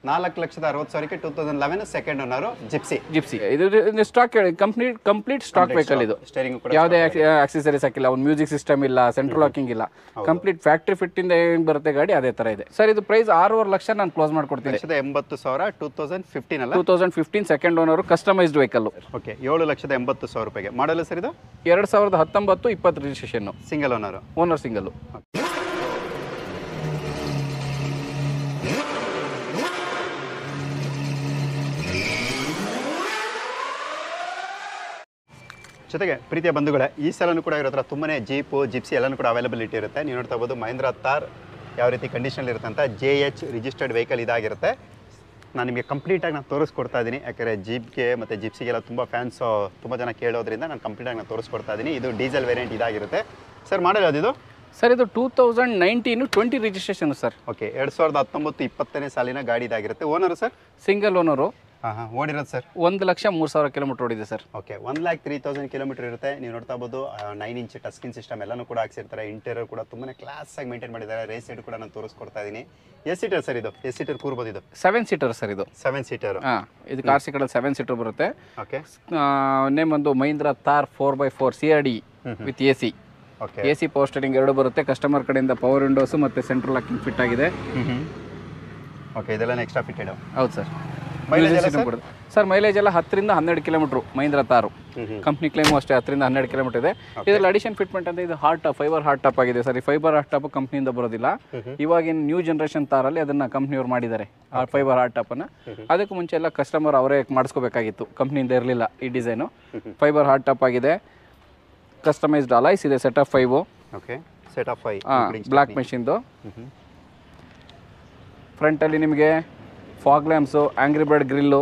ನಾಲ್ಕು ಲಕ್ಷದ ಅರವತ್ತು ಸಾವಿರಕ್ಕೆ two thousand eleven second owner Gypsy Gypsy ಇದು stock complete complete stock vehicle ಇದು ಸ್ಟೇರಿಂಗ್ ಕೂಡ ಯಾವುದೇ ಆಕ್ಸೆಸರೀಸ್ ಹಾಕಿಲ್ಲ ಒಂದು ಮ್ಯೂಸಿಕ್ ಸಿಸ್ಟಮ್ ಇಲ್ಲ ಸೆಂಟ್ರಲ್ ಲಾಕಿಂಗ್ ಇಲ್ಲ ಕಂಪ್ಲೀಟ್ ಫ್ಯಾಕ್ಟ್ರಿ ಫಿಟ್ ಇಂದ ಏನ್ ಬರುತ್ತೆ ಗಾಡಿ ಅದೇ ತರ ಇದೆ ಸರ್ ಇದು ಪ್ರೈಸ್ ಆರೂವರೆ ಲಕ್ಷ ನಾನು ಕ್ಲೋಸ್ ಮಾಡ್ಕೊಡ್ತೀನಿ ಲಕ್ಷದ ಎಂಬತ್ತು ಸಾವಿರ ಟೂ ತೌಸಂಡ್ ಫಿಫ್ಟೀನ್ ಅಲ್ಲ two thousand fifteen second owner customized vehicle okay ಏಳು ಲಕ್ಷದ ಎಂಬತ್ತು ಸಾವಿರ ರೂಪಾಯಿಗೆ ಮಾಡಲ್ಲ ಸರ್ ಇದು ಎರಡು ಸಾವಿರದ ಹತ್ತೊಂಬತ್ತು ಇಪ್ಪತ್ತು registration single owner owner single ಜೊತೆಗೆ ಪ್ರೀತಿಯ ಬಂಧುಗಳೇ ಈ ಸಲನೂ ಕೂಡ ಇರೋ ಹತ್ರ ತುಂಬನೇ ಜೀಪು ಜಿಪ್ಸಿ ಎಲ್ಲನೂ ಕೂಡ ಅವೈಲಬಿಲಿಟಿ ಇರುತ್ತೆ ನೀವು ನೋಡ್ತಾ ಹೋಗ್ಬೋದು ಮಹೇಂದ್ರ ತಾರ್ ಯಾವ ರೀತಿ ಕಂಡೀಷನಲ್ಲಿ ಇರುತ್ತೆ ಅಂತ ಜೆ ಎಚ್ ರಿಜಿಸ್ಟರ್ಡ್ ವೆಹಿಕಲ್ ಇದಾಗಿರುತ್ತೆ ನಾನು ನಿಮಗೆ ಕಂಪ್ಲೀಟಾಗಿ ನಾನು ತೋರಿಸ್ಕೊಡ್ತಾ ಇದ್ದೀನಿ ಯಾಕಂದರೆ ಜೀಪ್ಗೆ ಮತ್ತು ಜಿಪ್ಸಿಗೆಲ್ಲ ತುಂಬ ಫ್ಯಾನ್ಸು ತುಂಬ ಜನ ಕೇಳೋದ್ರಿಂದ ನಾನು ಕಂಪ್ಲೀಟಾಗಿ ನಾನು ತೋರಿಸ್ಕೊಡ್ತಾ ಇದ್ದೀನಿ ಇದು ಡೀಸೆಲ್ ವೇರಿಯಂಟ್ ಇದಾಗಿರುತ್ತೆ ಸರ್ ಮಾಡಲ್ ಯಾವ್ದಿದು ಸರ್ ಇದು two thousand nineteen twenty registration sir okay ಎರಡು ಸಾವಿರದ ಹತ್ತೊಂಬತ್ತು ಇಪ್ಪತ್ತನೇ ಸಾಲಿನ ಗಾಡಿ ಇದಾಗಿರುತ್ತೆ ಓನರು ಸರ್ ಸಿಂಗಲ್ ಓನರು ಹಾಂ ಹಾಂ ಓಡಿರೋದು ಸರ್ ಒಂದು ಲಕ್ಷ ಮೂರು ಸಾವಿರ ಕಿಲೋಮೀಟರ್ ಓಡಿದೆ sir okay one lakh three thousand kilometre ಇರುತ್ತೆ ನೀವು ನೋಡ್ತಾ ಇರ್ಬೋದು nine inch touch screen system ಎಲ್ಲನೂ ಕೂಡ ಹಾಕ್ಸಿರ್ತಾರೆ ಇಂಟೀರಿಯರ್ ಕೂಡ ತುಂಬಾ ಕ್ಲಾಸ್ ಆಗಿ ಮೇಂಟೈನ್ ಮಾಡಿದ್ದಾರೆ ರೇಸ್ ಸೈಡ್ ಕೂಡ ನಾನು ತೋರಿಸ್ಕೊಡ್ತಾ ಇದ್ದೀನಿ ಎಸ್ ಸೀಟರ್ ಸರ್ ಇದು ಎಸ್ ಸೀಟರ್ ಕೂರ್ಬೋದು ಇದು ಸೆವೆನ್ ಸೀಟರ್ ಸರ್ ಇದು ಸೆವೆನ್ ಸೀಟರ್ ಹಾಂ ಇದು ಕಾರ್ ಸಿಕಡಲ್ಲಿ ಸೆವೆನ್ ಸೀಟರ್ ಬರುತ್ತೆ ಓಕೆ ನೇಮ್ ಒಂದು Mahindra Thar four by four C R D with A C okay A C power steering ಎರಡು ಬರುತ್ತೆ ಕಸ್ಟಮರ್ ಕಡೆಯಿಂದ ಪವರ್ ವಿಂಡೋಸು ಮತ್ತು ಸೆಂಟ್ರಲ್ ಲಾಕಿಂಗ್ ಫಿಟ್ ಆಗಿದೆ ಓಕೆ ಇದೆಲ್ಲ ಎಕ್ಸ್ಟ್ರಾ ಫಿಟೆಡ್ ಹೌದು ಸರ್ Mileage ಎಲ್ಲ sir? ಸರ್ ಮೈಲೇಜ್ ಎಲ್ಲ ಹತ್ತರಿಂದ ಹನ್ನೆರಡು ಕಿಲೋಮೀಟ್ರು ಮಹೀಂದ್ರ ತಾರು ಹ್ಮ್ ಹ್ಮ್. ಕಂಪ್ನಿ ಕ್ಲೈಮು ಅಷ್ಟೇ ಹತ್ತರಿಂದ ಹನ್ನೆರಡು ಕಿಲೋಮೀಟರ್ ಇದೆ ಇದರಲ್ಲಿ ಅಡಿಷನ್ ಫಿಟ್ಮೆಂಟ್ ಅಂತ ಇದು hard top fibre hard top ಆಗಿದೆ ಸರ್ ಈ ಫೈಬರ್ ಹಾರ್ಟ್ ಟಾಪ್ ಕಂಪ್ನಿಯಿಂದ ಬರೋದಿಲ್ಲ ಇವಾಗಿನ ನ್ಯೂ ಜನರೇಷನ್ ತಾರಲ್ಲಿ ಅದನ್ನ ಕಂಪ್ನಿಯವ್ರು ಮಾಡಿದ್ದಾರೆ ಆ ಫೈಬರ್ ಹಾರ್ಟ್ ಟಾಪನ್ನು ಅದಕ್ಕೂ ಮುಂಚೆ ಎಲ್ಲ ಕಸ್ಟಮರ್ ಅವರೇ ಮಾಡಿಸ್ಕೋಬೇಕಾಗಿತ್ತು ಕಂಪ್ನಿಯಿಂದ ಇರಲಿಲ್ಲ ಈ ಡಿಸೈನು ಫೈಬರ್ ಹಾರ್ಟ್ ಟಾಪ್ ಆಗಿದೆ ಕಸ್ಟಮೈಸ್ಡ್ ಅಲೈಸ್ ಇದೆ set of five okay set of five black ಮೆಷಿನ್ದು ಫ್ರಂಟಲ್ಲಿ ನಿಮಗೆ fog lamps angry bird grill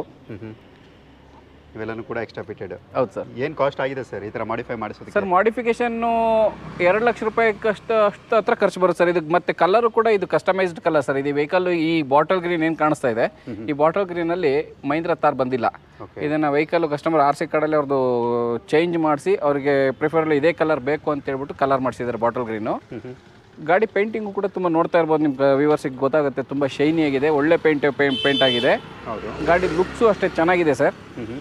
ಇವೆಲ್ಲನೂ ಕೂಡ ಎಕ್ಸ್ಟ್ರಾ ಫಿಟೆಡ್ ಹೌದು ಸರ್ ಏನು ಕಾಸ್ಟ್ ಆಗಿದೆ ಸರ್ ಈ ಥರ ಮಾಡಿಫೈ ಮಾಡಿಸೋದಕ್ಕೆ ಸರ್ ಮಾಡಿಫಿಕೇಶನ್ನು ಎರಡು ಲಕ್ಷ ರೂಪಾಯಿ ಅಷ್ಟು ಅಷ್ಟು ಹತ್ರ ಖರ್ಚು ಬರುತ್ತೆ ಸರ್ ಇದಕ್ಕೆ ಮತ್ತೆ ಕಲರು ಕೂಡ ಇದು ಕಸ್ಟಮೈಸ್ಡ್ ಕಲರ್ ಸರ್ ಇದು ವೆಹಿಕಲ್ ಈ ಬಾಟಲ್ ಗ್ರೀನ್ ಏನು ಕಾಣಿಸ್ತಾ ಇದೆ ಈ ಬಾಟಲ್ ಗ್ರೀನಲ್ಲಿ ಮಹೀಂದ್ರ ತಾರ್ ಬಂದಿಲ್ಲ Okay. ಇದನ್ನು ವೆಹಿಕಲ್ ಕಸ್ಟಮರ್ ಆರ್ ಸಿ ಕಾರ್ಡಲ್ಲಿ ಅವ್ರದ್ದು ಚೇಂಜ್ ಮಾಡಿಸಿ ಅವರಿಗೆ ಪ್ರಿಫರಬಲ್ ಇದೇ ಕಲರ್ ಬೇಕು ಅಂತ ಹೇಳ್ಬಿಟ್ಟು ಕಲರ್ ಮಾಡಿಸಿದ್ದಾರೆ ಬಾಟಲ್ ಗ್ರೀನು ಗಾಡಿ ಪೇಂಟಿಂಗು ಕೂಡ ತುಂಬ ನೋಡ್ತಾ ಇರ್ಬೋದು ನಿಮ್ಮ ವ್ಯೂವರ್ಸಿಗೆ ಗೊತ್ತಾಗುತ್ತೆ ತುಂಬ ಶೈನಿ ಆಗಿದೆ ಒಳ್ಳೆ ಪೇಂಟ್ ಪೇಂಟ್ ಆಗಿದೆ ಹೌದು ಗಾಡಿ ಲುಕ್ಸು ಅಷ್ಟೇ ಚೆನ್ನಾಗಿದೆ ಸರ್ ಹ್ಮ್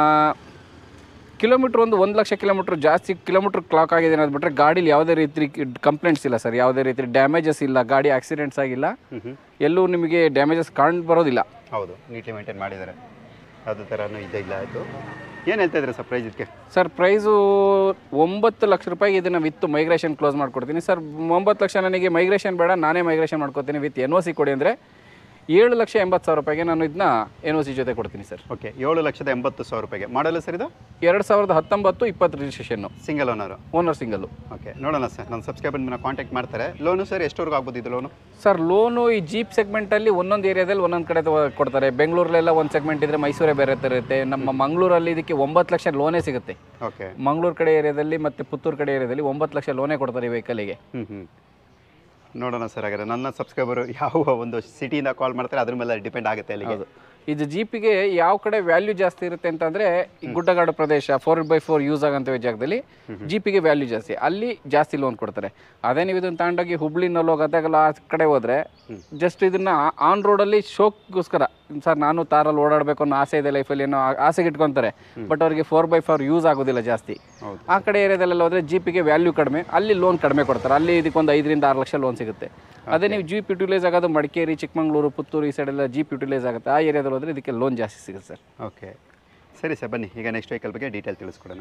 ಕಿಲೋಮೀಟ್ರ್ ಒಂದು ಒಂದು ಲಕ್ಷ ಕಿಲೋಮೀಟ್ರ್ ಜಾಸ್ತಿ ಕಿಲೋಮೀಟ್ರ್ ಕ್ಲಾಕ್ ಆಗಿದೆ ಅನ್ನೋದು ಬಿಟ್ಟರೆ ಗಾಡೀಲಿ ಯಾವುದೇ ರೀತಿ ಕಂಪ್ಲೇಂಟ್ಸ್ ಇಲ್ಲ ಸರ್ ಯಾವುದೇ ರೀತಿ ಡ್ಯಾಮೇಜಸ್ ಇಲ್ಲ ಗಾಡಿ ಆಕ್ಸಿಡೆಂಟ್ಸ್ ಆಗಿಲ್ಲ ಹ್ಮ್ ಹ್ಮ್ ಎಲ್ಲೂ ನಿಮಗೆ ಡ್ಯಾಮೇಜಸ್ ಕಾಣ್ ಬರೋದಿಲ್ಲ ಹೌದು ನೀಟ್ಲಿ ಮೇಂಟೈನ್ ಮಾಡಿದ್ದಾರೆ ಅದು ಥರನೂ ಇದೆ ಇಲ್ಲ ಆಯಿತು ಏನು ಹೇಳ್ತಾ ಇದ್ದೀರಾ ಸರ್ ಪ್ರೈಸ್ ಇದಕ್ಕೆ ಸರ್ ಪ್ರೈಸು ಒಂಬತ್ತು ಲಕ್ಷ ರೂಪಾಯಿಗೆ ಇದನ್ನು ವಿತ್ ಮೈಗ್ರೇಷನ್ ಕ್ಲೋಸ್ ಮಾಡ್ಕೊಡ್ತೀನಿ ಸರ್ ಒಂಬತ್ತು ಲಕ್ಷ ನನಗೆ ಮೈಗ್ರೇಷನ್ ಬೇಡ ನಾನೇ ಮೈಗ್ರೇಷನ್ ಮಾಡ್ಕೊತೀನಿ ವಿತ್ ಎನ್ ಒ ಸಿ ಕೊಡಿ ಅಂದರೆ ಏಳು ಲಕ್ಷ ಎಂಬತ್ತು ಸಾವಿರ ರೂಪಾಯಿಗೆ ನಾನು ಇದನ್ನ ಎನ್ ಒ ಸಿ ಜೊತೆ ಕೊಡ್ತೀನಿ ಸರ್ ಓಕೆ ಏಳು ಲಕ್ಷದ ಎಂಬತ್ತು ಸಾವಿರ ರೂಪಾಯಿಗೆ ಮಾಡಲ್ಲ ಸರ್ ಇದು ಎರಡು ಸಾವಿರದ ಹತ್ತೊಂಬತ್ತು ಇಪ್ಪತ್ತು ರಿಜಿಸ್ಟ್ರೇಷನ್ನು single owner owner single okay ನೋಡೋಣ ಸರ್ ನನ್ನ ಸಬ್ಸ್ಕ್ರೈಬರ್ ನಿಮ್ಮನ್ನ ಕಾಂಟ್ಯಾಕ್ಟ್ ಮಾಡ್ತಾರೆ ಲೋನು ಸರ್ ಎಷ್ಟವರೆಗೂ ಆಗ್ಬೋದು ಇದು ಲೋನು ಸರ್ ಲೋನು ಈ ಜೀಪ್ ಸೆಗ್ಮೆಂಟಲ್ಲಿ ಒಂದೊಂದು ಏರಿಯಾದಲ್ಲಿ ಒಂದೊಂದು ಕಡೆ ತಗೊ- ಕೊಡ್ತಾರೆ ಬೆಂಗಳೂರಲ್ಲೆಲ್ಲ ಒಂದು ಸೆಗ್ಮೆಂಟ್ ಇದ್ರೆ ಮೈಸೂರೇ ಬೇರೆ ಥರ ಇರುತ್ತೆ ನಮ್ಮ ಮಂಗಳೂರಲ್ಲಿ ಇದಕ್ಕೆ ಒಂಬತ್ತು ಲಕ್ಷ ಲೋನೇ ಸಿಗುತ್ತೆ ಓಕೆ ಮಂಗಳೂರು ಕಡೆ ಏರಿಯಾದಲ್ಲಿ ಮತ್ತು ಪುತ್ತೂರು ಕಡೆ ಏರಿಯಾದಲ್ಲಿ ಒಂಬತ್ತು ಲಕ್ಷ ಲೋನೇ ಕೊಡ್ತಾರೆ ಈ ವೆಹಿಕಲಿಗೆ ಹ್ಞೂ ಹ್ಞೂ ನೋಡೋಣ ಸರ್ ಹಾಗಾದ್ರೆ ನನ್ನ ಸಬ್ಸ್ಕ್ರೈಬರು ಯಾವ ಒಂದು ಸಿಟಿಯಿಂದ ಕಾಲ್ ಮಾಡ್ತಾರೆ ಅದ್ರ ಮೇಲೆ ಡಿಪೆಂಡ್ ಆಗುತ್ತೆ ಅಲ್ಲಿಗೆ ಹೌದು ಇದು ಜೀಪಿಗೆ ಯಾವ ಕಡೆ ವ್ಯಾಲ್ಯೂ ಜಾಸ್ತಿ ಇರುತ್ತೆ ಅಂತಂದ್ರೆ ಈ ಗುಡ್ಡಗಾಡು ಪ್ರದೇಶ ಫೋರ್ ಬೈ ಫೋರ್ ಯೂಸ್ ಆಗಂತ ಜಾಗದಲ್ಲಿ ಜೀಪಿಗೆ ವ್ಯಾಲ್ಯೂ ಜಾಸ್ತಿ ಅಲ್ಲಿ ಜಾಸ್ತಿ ಲೋನ್ ಕೊಡ್ತಾರೆ ಅದೇ ನೀವು ಇದನ್ನ ತಗೊಂಡೋಗಿ ಹುಬ್ಳಿ ನಲ್ಲೋ ಗದಗಲ್ಲ ಆ ಕಡೆ ಹೋದ್ರೆ ಜಸ್ಟ್ ಇದನ್ನ ಆನ್ ರೋಡಲ್ಲಿ ಶೋಕ್ಗೋಸ್ಕರ ಸರ್ ನಾನು ತಾರಲ್ಲಿ ಓಡಾಡಬೇಕು ಅನ್ನೋ ಆಸೆ ಇದೆ ಲೈಫಲ್ಲಿ ಏನೋ ಆ- ಆಸೆಗೆ ಇಟ್ಕೊಂತಾರೆ ಬಟ್ ಅವರಿಗೆ ಫೋರ್ ಬೈ ಫೋರ್ ಯೂಸ್ ಆಗೋದಿಲ್ಲ ಜಾಸ್ತಿ ಹೌದು. ಆ ಕಡೆ ಏರಿಯಾದಲ್ಲೆಲ್ಲ ಹೋದ್ರೆ ಜೀಪಿಗೆ ವ್ಯಾಲ್ಯೂ ಕಡಿಮೆ ಅಲ್ಲಿ ಲೋನ್ ಕಡಿಮೆ ಕೊಡ್ತಾರೆ ಅಲ್ಲಿ ಇದಕ್ಕೊಂದು ಐದರಿಂದ ಆರು ಲಕ್ಷ ಲೋನ್ ಸಿಗುತ್ತೆ ಅದೇ ನೀವು ಜೀಪ್ ಯುಟಿಲೈಸ್ ಆಗೋದು ಮಡಿಕೇರಿ ಚಿಕ್ಕಮಂಗ್ಳೂರು ಪುತ್ತೂರು ಈ ಸೈಡೆಲ್ಲ ಜೀಪ್ ಯುಟಿಲೈಸ್ ಆಗುತ್ತೆ ಆ ಏರಿಯಾದಲ್ಲಿ ಹೋದ್ರೆ ಇದಕ್ಕೆ ಲೋನ್ ಜಾಸ್ತಿ ಸಿಗುತ್ತೆ ಸರ್ ಓಕೆ ಸರಿ ಸರ್ ಬನ್ನಿ ಈಗ ನೆಕ್ಸ್ಟ್ ವೆಹಿಕಲ್ ಬಗ್ಗೆ ಡೀಟೇಲ್ ತಿಳಿಸ್ಕೊಡೋಣ